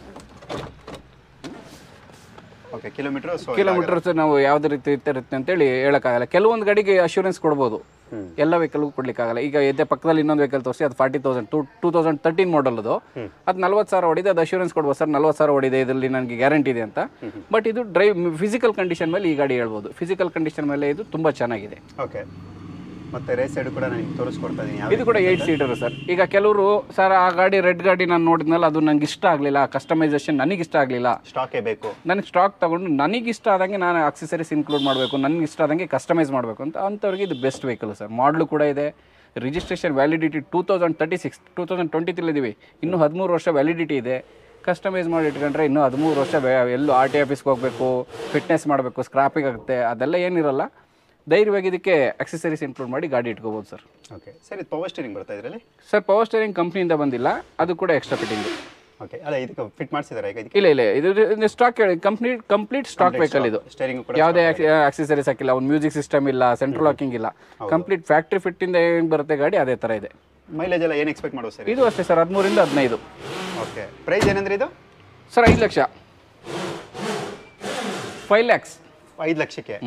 ಓಕೆ ಕಿಲೋಮೀಟರ್ ಸೊ ಕಿಲೋಮೀಟರ್ಸ್ ನಾವು ಯಾವುದೇ ರೀತಿ ಇರುತ್ತೆ ಅಂತೇಳಿ ಹೇಳೋಕ್ಕಾಗಲ್ಲ ಕೆಲವೊಂದು ಗಾಡಿಗೆ ಅಶ್ಯೂರೆನ್ಸ್ ಕೊಡ್ಬೋದು ಎಲ್ಲ ವೆಹಿಕಲ್ಗೂ ಕೊಡ್ಲಿಕ್ಕಾಗಲ್ಲ ಈಗ ಎದ್ದೆ ಪಕ್ಕದಲ್ಲಿ ಇನ್ನೊಂದು ವೆಹಿಕಲ್ ತೋರಿಸಿ ಅದು forty thousand two two thousand thirteen model ಅದು ಅದು ನಲ್ವತ್ತು ಸಾವಿರ ಹೊಡಿದೆ ಅದು ಅಶ್ಯೂರೆನ್ಸ್ ಕೊಡ್ಬೋದು ಸರ್ ನಲ್ವತ್ತು ಸಾವಿರ ಹೊಡಿದೆ ಇದರಲ್ಲಿ ನನಗೆ ಗ್ಯಾರಂಟಿ ಇದೆ ಅಂತ ಬಟ್ ಇದು ಡ್ರೈವ್ ಫಿಸಿಕಲ್ ಕಂಡೀಷನ್ ಮೇಲೆ ಈ ಗಾಡಿ ಹೇಳ್ಬೋದು ಫಿಸಿಕಲ್ ಕಂಡೀಷನ್ ಮೇಲೆ ಇದು ತುಂಬ ಚೆನ್ನಾಗಿದೆ ಓಕೆ ಮತ್ತೆ ರೇಸ್ ಸೈಡ್ ಕೂಡ ನಾನು ನಿಮ್ಗೆ ತೋರಿಸ್ಕೊಡ್ತಾ ಇದ್ದೀನಿ ಯಾವ ಇದು ಕೂಡ ಏಯ್ಟ್ ಸೀಟರ್ ಸರ್ ಈಗ ಕೆಲವರು ಸರ್ ಆ ಗಾಡಿ ರೆಡ್ ಗಾಡಿ ನಾನು ನೋಡಿದ್ನಲ್ಲ ಅದು ನನಗೆ ಇಷ್ಟ ಆಗಲಿಲ್ಲ ಕಸ್ಟಮೈಸೇಷನ್ ನನಗೆ ಇಷ್ಟ ಆಗಲಿಲ್ಲ ಸ್ಟಾಕೇ ಬೇಕು ನನಗೆ ಸ್ಟಾಕ್ ತಗೊಂಡು ನನಗೆ ಇಷ್ಟ ಆದಂಗೆ ನಾನು ಅಕ್ಸೆಸರೀಸ್ ಇನ್ಕ್ಲೂಡ್ ಮಾಡಬೇಕು ನನಗೆ ಇಷ್ಟ ಆದಂಗೆ ಕಸ್ಟಮೈಸ್ ಮಾಡಬೇಕು ಅಂತ ಅಂಥವ್ರಿಗೆ ಇದು ಬೆಸ್ಟ್ ವೆಹಿಕಲ್ ಸರ್ ಮಾಡಲು ಕೂಡ ಇದೆ registration validity two thousand thirty six two thousand twenty ಇದ್ದೀವಿ ಇನ್ನೂ ಹದಿಮೂರು ವರ್ಷ ವ್ಯಾಲಿಡಿಟಿ ಇದೆ ಕಸ್ಟಮೈಸ್ ಮಾಡಿ ಇಟ್ಕೊಂಡ್ರೆ ಇನ್ನೂ ಹದಿಮೂರು ವರ್ಷ ವ್ಯಾ- ಎಲ್ಲೂ ಆರ್ ಟಿ ಆಫೀಸ್ಗೆ ಹೋಗಬೇಕು ಫಿಟ್ನೆಸ್ ಮಾಡಬೇಕು ಸ್ಕ್ರಾಪಿಂಗ್ ಆಗುತ್ತೆ ಅದೆಲ್ಲ ಏನಿರಲ್ಲ ಧೈರ್ಯವಾಗಿ ಇದಕ್ಕೆ ಅಕ್ಸೆಸರೀಸ್ ಇನ್ಕ್ಲೂಡ್ ಮಾಡಿ ಗಾಡಿ ಇಟ್ಕೋಬೋದು ಸರ್ ಓಕೆ ಸರ್ ಇದು ಪವರ್ ಸ್ಟೀರಿಂಗ್ ಬರ್ತಾ ಇದರಲ್ಲಿ ಸರ್ ಪವರ್ ಸ್ಟೇರಿಂಗ್ ಕಂಪ್ನಿಯಿಂದ ಬಂದಿಲ್ಲ ಅದು ಕೂಡ ಎಕ್ಸ್ಟ್ರಾ ಫಿಟ್ಟಿಂಗ್ ಓಕೆ ಅಲ್ಲ ಇದಕ್ಕೆ ಫಿಟ್ ಮಾಡಿಸಿದ್ದಾರೆ ಈಗ ಇದಕ್ಕೆ ಇಲ್ಲ ಇಲ್ಲ ಇದು stock complete complete stock vehicle ಇದು ಸ್ಟೇರಿಂಗ್ ಕೂಡ ಯಾವುದೇ ಆಕ್ಸೆಸರೀಸ್ ಹಾಕಿಲ್ಲ ಒಂದು ಮ್ಯೂಸಿಕ್ ಸಿಸ್ಟಮ್ ಇಲ್ಲ ಸೆಂಟ್ರಲ್ ಲಾಕಿಂಗ್ ಇಲ್ಲ ಕಂಪ್ಲೀಟ್ ಫ್ಯಾಕ್ಟ್ರಿ ಫಿಟ್ ಇಂದ ಏನು ಬರುತ್ತೆ ಗಾಡಿ ಅದೇ ತರ ಇದೆ ಮೈಲೇಜ್ ಎಲ್ಲ ಏನು ಎಕ್ಸ್ಪೆಕ್ಟ್ ಮಾಡೋದು ಸರ್ ಇದು ಅಷ್ಟೇ ಸರ್ ಹದಿಮೂರಿಂದ ಹದಿನೈದು ಓಕೆ ಪ್ರೈಸ್ ಏನಂದ್ರೆ ಇದು ಸರ್ ಐದು ಲಕ್ಷ ಫೈವ್ ಲ್ಯಾಕ್ಸ್ ಐದು ಲಕ್ಷಕ್ಕೆ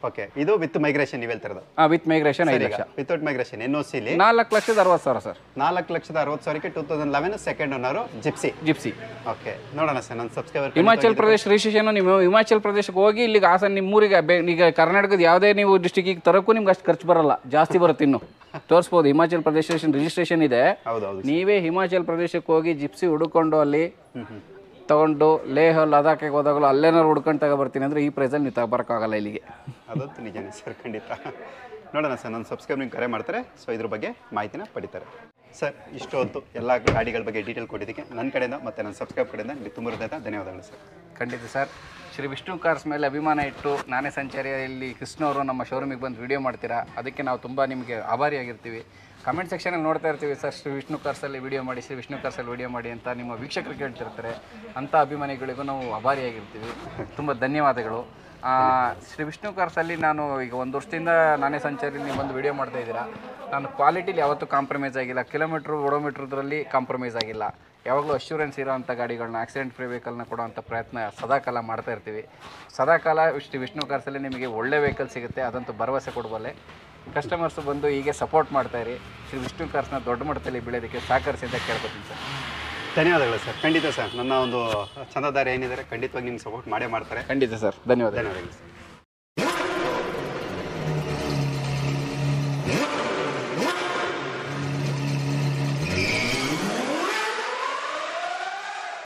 ಓಕೆ ಇದು ವಿತ್ ಮೈಗ್ರೇಷನ್ ನೀವು ಹೇಳ್ತಿರೋದು ವಿತ್ ಮೈಗ್ರೇಷನ್ ಐದು lakh without migration N O ಸಿಲಿ ನಾಲ್ಕು ಲಕ್ಷದ ಅರವತ್ತು ಸಾವಿರ ಸರ್ ನಾಲ್ಕು ಲಕ್ಷದ ಅರವತ್ತು ಸಾವಿರಕ್ಕೆ two thousand eleven second owner Gypsy Gypsy okay ನೋಡೋಣ ಸರ್ ನನ್ನ ಸಬ್ಸ್ಕ್ರೈಬರ್ ಹಿಮಾಚಲ್ ಪ್ರದೇಶ ರಿಜಿಸ್ಟ್ರೇಷನ್ ನೀವು ಹಿಮಾಚಲ್ ಪ್ರದೇಶಕ್ಕೆ ಹೋಗಿ ಇಲ್ಲಿಗೆ ಹಾಸನ ನಿಮ್ಮೂರಿಗೆ ಬೆ ಈಗ ಕರ್ನಾಟಕದ ಯಾವುದೇ ನೀವು ಡಿಸ್ಟಿಕ್ಕಿಗೆ ತರೋಕ್ಕೂ ನಿಮ್ಗೆ ಅಷ್ಟು ಖರ್ಚು ಬರಲ್ಲ ಜಾಸ್ತಿ ಬರುತ್ತೆ ಇನ್ನು ತೋರಿಸ್ಬೋದು ಹಿಮಾಚಲ್ ಪ್ರದೇಶ ರಿಜಿಸ್ಟ್ರೇಷನ್ ಇದೆ ಹೌದೌದು ನೀವೇ ಹಿಮಾಚಲ್ ಪ್ರದೇಶಕ್ಕೆ ಹೋಗಿ ಜಿಪ್ಸಿ ಹುಡುಕೊಂಡು ಅಲ್ಲಿ ತಗೊಂಡು ಲೇಹ ಲದಾಖಿಗೆ ಹೋದಾಗಲೂ ಅಲ್ಲೇನಾದ್ರು ಹುಡ್ಕೊಂಡು ತಗೊಬರ್ತೀನಿ ಅಂದರೆ ಈ ಪ್ರೈಸಲ್ಲಿ ನೀವು ತಗೊಬರೋಕ್ಕಾಗಲ್ಲ ಇಲ್ಲಿಗೆ ಅದಂತೂ ನಿಜನೇ ಸರ್ ಖಂಡಿತ ನೋಡೋಣ ಸರ್ ನನ್ನ ಸಬ್ಸ್ಕ್ರೈಬ್ ನಿಮ್ಗೆ ಕರೆ ಮಾಡ್ತಾರೆ ಸೊ ಇದ್ರ ಬಗ್ಗೆ ಮಾಹಿತಿನ ಪಡಿತಾರೆ ಸರ್ ಇಷ್ಟು ಹೊತ್ತು ಎಲ್ಲ ಗಾಡಿಗಳ ಬಗ್ಗೆ ಡೀಟೇಲ್ ಕೊಟ್ಟಿದ್ದಕ್ಕೆ ನನ್ನ ಕಡೆಯಿಂದ ಮತ್ತು ನನ್ನ ಸಬ್ಸ್ಕ್ರೈಬ್ ಕಡೆಯಿಂದ ನಿಮಗೆ ತುಂಬ ಹೃದಯದ ಧನ್ಯವಾದಗಳು ಸರ್ ಖಂಡಿತ ಸರ್ ಶ್ರೀ ವಿಷ್ಣು ಕಾರ್ಸ್ ಮೇಲೆ ಅಭಿಮಾನ ಇಟ್ಟು ನಾನೇ ಸಂಚಾರಿಯಲ್ಲಿ ಕೃಷ್ಣವರು ನಮ್ಮ ಶೋರೂಮಿಗೆ ಬಂದು ವಿಡಿಯೋ ಮಾಡ್ತೀರಾ ಅದಕ್ಕೆ ನಾವು ತುಂಬ ನಿಮಗೆ ಆಭಾರಿಯಾಗಿರ್ತೀವಿ ಕಮೆಂಟ್ ಸೆಕ್ಷನಲ್ಲಿ ನೋಡ್ತಾ ಇರ್ತೀವಿ ಸರ್ ಶ್ರೀ ವಿಷ್ಣು ಕಾರ್ಸಲ್ಲಿ ವಿಡಿಯೋ ಮಾಡಿ ಶ್ರೀ ವಿಷ್ಣು ಕಾರ್ಸಲ್ಲಿ ವಿಡಿಯೋ ಮಾಡಿ ಅಂತ ನಿಮ್ಮ ವೀಕ್ಷಕರು ಕೇಳ್ತಿರ್ತಾರೆ ಅಂಥ ಅಭಿಮಾನಿಗಳಿಗೂ ನಾವು ಆಭಾರಿಯಾಗಿರ್ತೀವಿ ತುಂಬ ಧನ್ಯವಾದಗಳು ಆ, ಶ್ರೀ ವಿಷ್ಣು ಕಾರ್ಸಲ್ಲಿ ನಾನು ಈಗ ಒಂದು ವರ್ಷದಿಂದ ನಾನೇ ಸಂಚಾರಿ ನೀವು ಬಂದು ವಿಡಿಯೋ ಮಾಡ್ತಾ ಇದ್ದೀರಾ ನಾನು ಕ್ವಾಲಿಟಿಲಿ ಯಾವತ್ತೂ ಕಾಂಪ್ರಮೈಸ್ ಆಗಿಲ್ಲ ಕಿಲೋಮೀಟ್ರ್ ಓಡೋಮೀಟ್ರದ್ರಲ್ಲಿ ಕಾಂಪ್ರಮೈಸ್ ಆಗಿಲ್ಲ ಯಾವಾಗಲೂ ಅಶ್ಯೂರೆನ್ಸ್ ಇರೋವಂಥ ಗಾಡಿಗಳನ್ನ ಆಕ್ಸಿಡೆಂಟ್ ಫ್ರೀ ವೆಹಿಕಲ್ನ ಕೊಡೋವಂಥ ಪ್ರಯತ್ನ ಸದಾಕಾಲ ಮಾಡ್ತಾ ಇರ್ತೀವಿ ಸದಾಕಾಲ ಶ್ರೀ ವಿಷ್ಣು ಕಾರ್ಸಲ್ಲಿ ನಿಮಗೆ ಒಳ್ಳೆ ವೆಹಿಕಲ್ ಸಿಗುತ್ತೆ ಅದಂತೂ ಭರವಸೆ ಕೊಡಬಲ್ಲೆ ಕಸ್ಟಮರ್ಸು ಬಂದು ಹೀಗೆ ಸಪೋರ್ಟ್ ಮಾಡ್ತಾ ಇರಿ ಶ್ರೀ ವಿಷ್ಣು ಕಾರ್ಸ್ನ ದೊಡ್ಡ ಮಟ್ಟದಲ್ಲಿ ಬೆಳೆಯೋದಕ್ಕೆ ಸಹಕರಿಸಿ ಅಂತ ಕೇಳ್ಕೊತೀನಿ ಸರ್ ಧನ್ಯವಾದಗಳು ಸರ್ ಖಂಡಿತ ಸರ್ ನನ್ನ ಒಂದು ಚಂದದಾರ ಏನಿದ್ದಾರೆ ಖಂಡಿತವಾಗಿ ನಿಮ್ಗೆ ಸಪೋರ್ಟ್ ಮಾಡೇ ಮಾಡ್ತಾರೆ ಖಂಡಿತ ಸರ್ ಧನ್ಯವಾದ ಧನ್ಯವಾದಗಳು ಸರ್